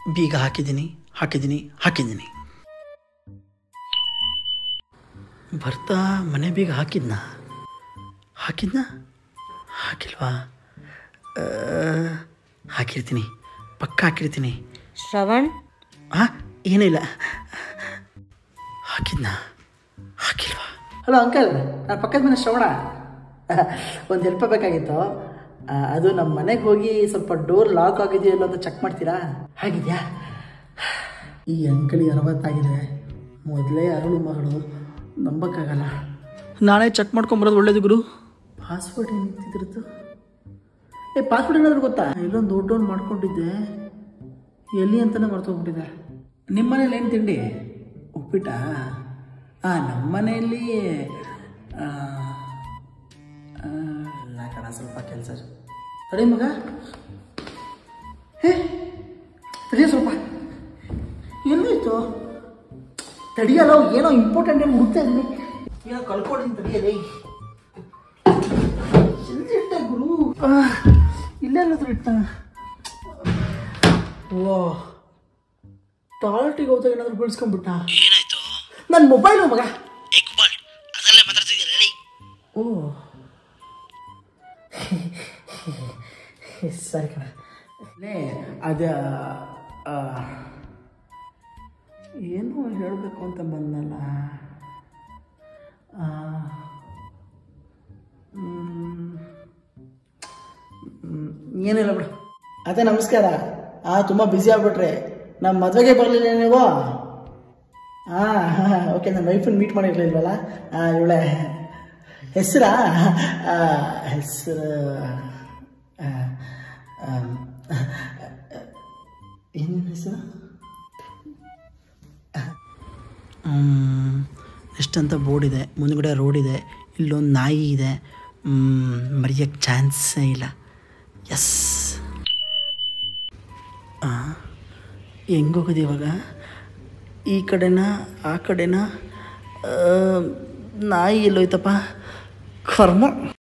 ಬೀಗ ಹಾಕಿದ್ದೀನಿ ಹಾಕಿದ್ದೀನಿ ಹಾಕಿದ್ದೀನಿ ಬರ್ತಾ ಮನೆ ಬೀಗ ಹಾಕಿದ್ನಾ ಹಾಕಿದ್ನಾ ಹಾಕಿಲ್ವಾ ಆ, ಹಾಕಿರ್ತೀನಿ ಪಕ್ಕ ಹಾಕಿರ್ತೀನಿ ಶ್ರವಣ್ ಹಾಂ ಏನೂ ಇಲ್ಲ ಹಾಕಿದ್ನಾ ಹಾಕಿಲ್ವಾ ಹಲೋ ಅಂಕಲ್ ನಾನು ಪಕ್ಕದ ಮನೆ ಶ್ರವಣ ಒಂದು ಹೆಲ್ಪ್ ಬೇಕಾಗಿತ್ತು ಆ, ಅದು ನಮ್ಮ ಮನೆಗೆ ಹೋಗಿ ಸ್ವಲ್ಪ ಡೋರ್ ಲಾಕ್ ಆಗಿದೆಯೋ ಇಲ್ಲೋ ಅಂತ ಚೆಕ್ ಮಾಡ್ತೀರಾ ಹಾಗಿದ್ಯಾ ಈ ಅಂಕಲಿಗೆ ಅರವತ್ತಾಗಿದೆ ಮೊದಲೇ ಅರಳು ಮಗಳು ನಂಬಕ್ಕಾಗಲ್ಲ ನಾಳೆ ಚೆಕ್ ಮಾಡ್ಕೊಂಬರೋದು ಒಳ್ಳೇದು ಗುರು ಪಾಸ್ವರ್ಡ್ ಏನಿತ್ತಿದ್ರದ್ದು ಏ ಪಾಸ್ವರ್ಡ್ ಏನಾದರೂ ಗೊತ್ತಾ ಇಲ್ಲೊಂದು ದೊಡ್ಡ ಒಂದು ಮಾಡ್ಕೊಂಡಿದ್ದೆ ಎಲ್ಲಿ ಅಂತಲೇ ಮರ್ತೋಗ್ಬಿಟ್ಟಿದೆ ನಿಮ್ಮ ಮನೇಲಿ ಏನು ತಿಂಡಿ ಉಪ್ಪಿಟ್ಟ ಹಾಂ ನಮ್ಮ ಮನೆಯಲ್ಲಿ ಆ, ಆ, ಇಲ್ಲ ಕಣ ಸ್ವಲ್ಪ ಕೆಲಸ ತಡಿ ಮಗ ಹೇ ತಡಿಯ ಸ್ವಲ್ಪ ಎಲ್ಲೋಯ್ತು ತಡಿಯಲ್ಲ ಏನೋ ಇಂಪಾರ್ಟೆಂಟ್ ಏನು ಹುಡುಕ್ತಾ ಇದ್ದೀನಿ ಏನೋ ಕಳ್ಕೊಂಡಿದ್ದೀನಿ ತಡಿಯಲೇ ಎಲ್ಲಿಟ್ಟೆ ಗುರು ಆ, ಇಲ್ಲೇ ಎಲ್ಲಾದ್ರೂ ಇಟ್ಟ ಓ ಟಾಯ್ಲೆಟಿಗೆ ಹೋದಾಗ ಏನಾದ್ರು ಬೀಳ್ಸ್ಕೊಂಡ್ಬಿಟ್ಟ ಏನಾಯ್ತು ನನ್ನ ಮೊಬೈಲು ಮಗ ಎಕ್ಬಾಲ್ ಅದರಲ್ಲೇ ಮಾತಾಡ್ತಿದ್ಯಲ್ಲ ಹೇಳಿ ಓ ಸರಿ ಕಣ ಲೇ ಅದ ಆ, ಏನೋ ಹೇಳಬೇಕು ಅಂತ ಬಂದಲ್ಲ ಆ, ಮ್, ಮ್, ಏನಿಲ್ಲ ಬಿಡು ಅದೇ ನಮಸ್ಕಾರ ಆ ತುಂಬ ಬ್ಯುಸಿ ಆಗ್ಬಿಟ್ರೆ ನಮ್ಮ ಮದುವೆಗೆ ಬರಲಿಲ್ಲ ನೀವು ಹಾಂ ಹಾಂ ಓಕೆ ನನ್ನ ವೈಫನ್ನು ಮೀಟ್ ಮಾಡಿರ್ಲಿಲ್ವಲ್ಲ ಹಾಂ ಇವಳೆ ಹೆಸರಾ ಹೆಸರು ಏನು ಹೆಸರು ಎಷ್ಟಂತ ಬೋರ್ಡ್ ಇದೆ ಮುಂದ್ಗಡೆ ರೋಡ್ ಇದೆ ಇಲ್ಲೊಂದು ನಾಯಿ ಇದೆ ಮರೆಯೋಕ್ಕೆ ಚಾನ್ಸೇ ಇಲ್ಲ ಎಸ್ ಹೆಂಗೋಗೋದು ಇವಾಗ ಈ ಕಡೆನಾ ಆ ಕಡೆನಾ ಆ, ನಾಯಿ ಎಲ್ಲೋಯ್ತಪ್ಪ ಕರ್ಮ